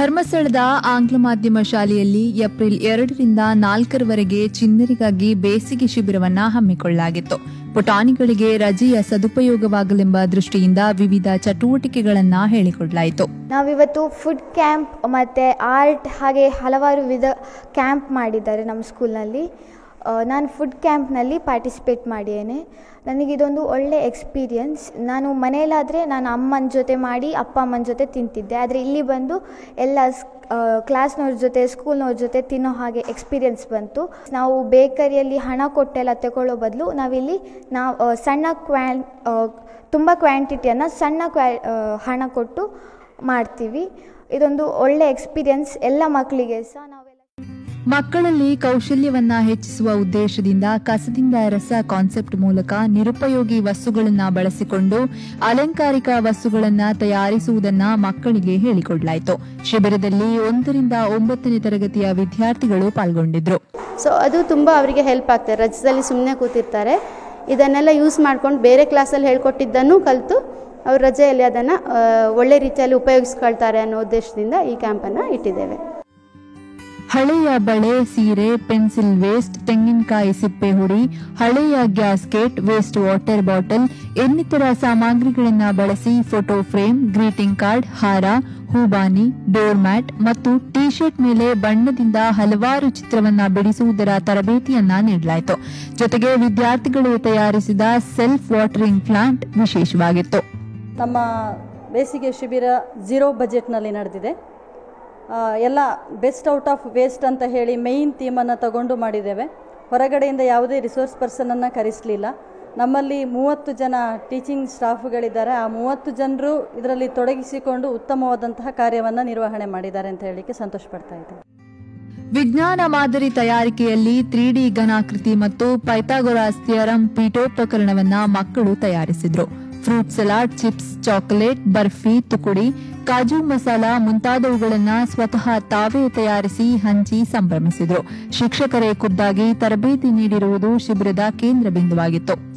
ಧರ್ಮಸ್ಥಳದ ಆಂಗ್ಲ ಮಾಧ್ಯಮ ಶಾಲೆಯಲ್ಲಿ ಏಪ್ರಿಲ್ ಎರಡರಿಂದ ನಾಲ್ಕರವರೆಗೆ ಚಿಣ್ಣರಿಗಾಗಿ ಬೇಸಿಗೆ ಶಿಬಿರವನ್ನ ಹಮ್ಮಿಕೊಳ್ಳಲಾಗಿತ್ತು ಪುಟಾಣಿಗಳಿಗೆ ರಜೆಯ ಸದುಪಯೋಗವಾಗಲೆಂಬ ದೃಷ್ಟಿಯಿಂದ ವಿವಿಧ ಚಟುವಟಿಕೆಗಳನ್ನ ಹೇಳಿಕೊಡಲಾಯಿತು ನಾವಿವತ್ತು ಫುಡ್ ಕ್ಯಾಂಪ್ ಮತ್ತು ಆರ್ಟ್ ಹಾಗೆ ಹಲವಾರು ವಿಧ ಕ್ಯಾಂಪ್ ಮಾಡಿದ್ದಾರೆ ನಮ್ಮ ಸ್ಕೂಲ್ನಲ್ಲಿ ಆ, ನಾನು ಫುಡ್ ಕ್ಯಾಂಪ್ನಲ್ಲಿ ಪಾರ್ಟಿಸಿಪೇಟ್ ಮಾಡಿದ್ದೇನೆ ನನಗಿದೊಂದು ಒಳ್ಳೆ ಎಕ್ಸ್ಪೀರಿಯನ್ಸ್ ನಾನು ಮನೆಯಲ್ಲಾದರೆ ನಾನು ಅಮ್ಮನ ಜೊತೆ ಮಾಡಿ ಅಪ್ಪ ಅಮ್ಮನ ಜೊತೆ ತಿಂತಿದ್ದೆ ಆದರೆ ಇಲ್ಲಿ ಬಂದು ಎಲ್ಲ ಕ್ಲಾಸ್ನವ್ರ ಜೊತೆ ಸ್ಕೂಲ್ನವ್ರ ಜೊತೆ ತಿನ್ನೋ ಹಾಗೆ ಎಕ್ಸ್ಪೀರಿಯನ್ಸ್ ಬಂತು ನಾವು ಬೇಕರಿಯಲ್ಲಿ ಹಣ ಕೊಟ್ಟೆಲ್ಲ ತಗೊಳ್ಳೋ ಬದಲು ನಾವಿಲ್ಲಿ ನಾವು ಆ, ಸಣ್ಣ ಕ್ವ್ಯಾನ್ ತುಂಬ ಕ್ವಾಂಟಿಟಿಯನ್ನು ಸಣ್ಣ ಕ್ವ್ಯಾ ಆ, ಹಣ ಕೊಟ್ಟು ಮಾಡ್ತೀವಿ ಇದೊಂದು ಒಳ್ಳೆ ಎಕ್ಸ್ಪೀರಿಯನ್ಸ್ ಎಲ್ಲ ಮಕ್ಕಳಿಗೆ ಸಹ ನಾವೆಲ್ಲ ಮಕ್ಕಳಲ್ಲಿ ಕೌಶಲ್ಯವನ್ನ ಹೆಚ್ಚಿಸುವ ಉದ್ದೇಶದಿಂದ ಕಸದಿಂದ ರಸ ಕಾನ್ಸೆಪ್ಟ್ ಮೂಲಕ ನಿರುಪಯೋಗಿ ವಸ್ತುಗಳನ್ನ ಬಳಸಿಕೊಂಡು ಅಲಂಕಾರಿಕ ವಸ್ತುಗಳನ್ನ ತಯಾರಿಸುವುದನ್ನ ಮಕ್ಕಳಿಗೆ ಹೇಳಿಕೊಡಲಾಯಿತು ಶಿಬಿರದಲ್ಲಿ ಒಂದರಿಂದ ಒಂಬತ್ತನೇ ತರಗತಿಯ ವಿದ್ಯಾರ್ಥಿಗಳು ಪಾಲ್ಗೊಂಡಿದ್ರು ಸೊ ಅದು ತುಂಬ ಅವರಿಗೆ ಹೆಲ್ಪ್ ಆಗ್ತದೆ ರಜದಲ್ಲಿ ಸುಮ್ಮನೆ ಕೂತಿರ್ತಾರೆ ಇದನ್ನೆಲ್ಲ ಯೂಸ್ ಮಾಡ್ಕೊಂಡು ಬೇರೆ ಕ್ಲಾಸಲ್ಲಿ ಹೇಳ್ಕೊಟ್ಟಿದ್ದನ್ನು ಕಲಿತು ಅವ್ರು ರಜೆಯಲ್ಲಿ ಅದನ್ನು ಒಳ್ಳೆ ರೀತಿಯಲ್ಲಿ ಉಪಯೋಗಿಸ್ಕೊಳ್ತಾರೆ ಅನ್ನೋ ಉದ್ದೇಶದಿಂದ ಈ ಕ್ಯಾಂಪನ್ನು ಇಟ್ಟಿದ್ದೇವೆ ಹಳೆಯ ಬಳೆ ಸೀರೆ ಪೆನ್ಸಿಲ್ ವೇಸ್ಟ್ ತೆಂಗಿನಕಾಯಿ ಸಿಪ್ಪೆ ಹುಡಿ ಹಳೆಯ ಗ್ಯಾಸ್ಕೆಟ್ ವೇಸ್ಟ್ ವಾಟರ್ ಬಾಟಲ್ ಇನ್ನಿತರ ಸಾಮಗ್ರಿಗಳನ್ನ ಬಳಸಿ ಫೋಟೋ ಫ್ರೇಮ್ ಗ್ರೀಟಿಂಗ್ ಕಾರ್ಡ್ ಹಾರ ಹೂಬಾನಿ ಡೋರ್ ಮ್ಯಾಟ್ ಮತ್ತು ಟಿ ಶರ್ಟ್ ಮೇಲೆ ಬಣ್ಣದಿಂದ ಹಲವಾರು ಚಿತ್ರವನ್ನ ಬಿಡಿಸುವುದರ ತರಬೇತಿಯನ್ನ ನೀಡಲಾಯಿತು ಜೊತೆಗೆ ವಿದ್ಯಾರ್ಥಿಗಳು ತಯಾರಿಸಿದ ಸೆಲ್ಫ್ ವಾಟರಿಂಗ್ ಪ್ಲಾಂಟ್ ವಿಶೇಷವಾಗಿತ್ತು ನಮ್ಮ ಬೇಸಿಗೆ ಶಿಬಿರ ಝೀರೋ ಬಜೆಟ್ನಲ್ಲಿ ನಡೆದಿದೆ ಆ, ಎಲ್ಲ ಬೆಸ್ಟ್ ಔಟ್ ಆಫ್ ವೇಸ್ಟ್ ಅಂತ ಹೇಳಿ ಮೇಯ್ನ್ ಥೀಮನ್ನು ತಗೊಂಡು ಮಾಡಿದ್ದೇವೆ ಹೊರಗಡೆಯಿಂದ ಯಾವುದೇ ರಿಸೋರ್ಸ್ ಪರ್ಸನನ್ನು ಕರೆಸಲಿಲ್ಲ ನಮ್ಮಲ್ಲಿ ಮೂವತ್ತು ಜನ ಟೀಚಿಂಗ್ ಸ್ಟಾಫ್ಗಳಿದ್ದಾರೆ ಆ ಮೂವತ್ತು ಜನರು ಇದರಲ್ಲಿ ತೊಡಗಿಸಿಕೊಂಡು ಉತ್ತಮವಾದಂತಹ ಕಾರ್ಯವನ್ನು ನಿರ್ವಹಣೆ ಮಾಡಿದ್ದಾರೆ ಅಂತ ಹೇಳಲಿಕ್ಕೆ ಸಂತೋಷ ಪಡ್ತಾ ಇದ್ದೇವೆ ವಿಜ್ಞಾನ ಮಾದರಿ ತಯಾರಿಕೆಯಲ್ಲಿ ತ್ರೀ ಡಿ ಘನಾಕೃತಿ ಮತ್ತು ಪೈಥಾಗೊರಾಸ್ ಥಿಯರಂ ಪೀಠೋಪಕರಣವನ್ನ ಮಕ್ಕಳು ತಯಾರಿಸಿದ್ರು fruit salad chips chocolate barfi ತುಕುಡಿ ಕಾಜು ಮಸಾಲ ಮುಂತಾದವುಗಳನ್ನ ಸ್ವತಃ ತಾವೇ ತಯಾರಿಸಿ ಹಂಚಿ ಸಂಭ್ರಮಿಸಿದ್ರು ಶಿಕ್ಷಕರೇ ಖುದ್ದಾಗಿ ತರಬೇತಿ ನೀಡಿರುವುದು ಶಿಬಿರದ ಕೇಂದ್ರ ಬಿಂದುವಾಗಿತ್ತು